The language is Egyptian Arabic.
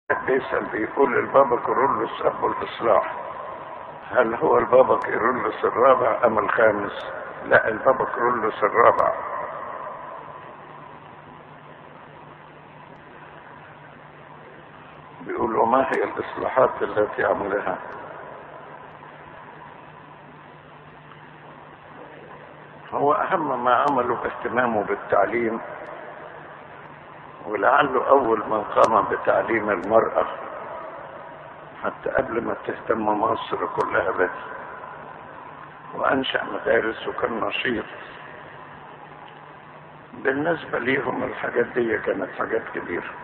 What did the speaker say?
بيسأل بيقول البابا كيرلس أبو الإصلاح هل هو البابا كيرلس الرابع أم الخامس؟ لا البابا كيرلس الرابع بيقول وما هي الإصلاحات التي عملها؟ هو أهم ما عمله اهتمامه بالتعليم ولعله أول من قام بتعليم المرأة حتى قبل ما تهتم مصر كلها به وأنشأ مدارس وكان نشيط بالنسبة ليهم الحاجات دي كانت حاجات كبيرة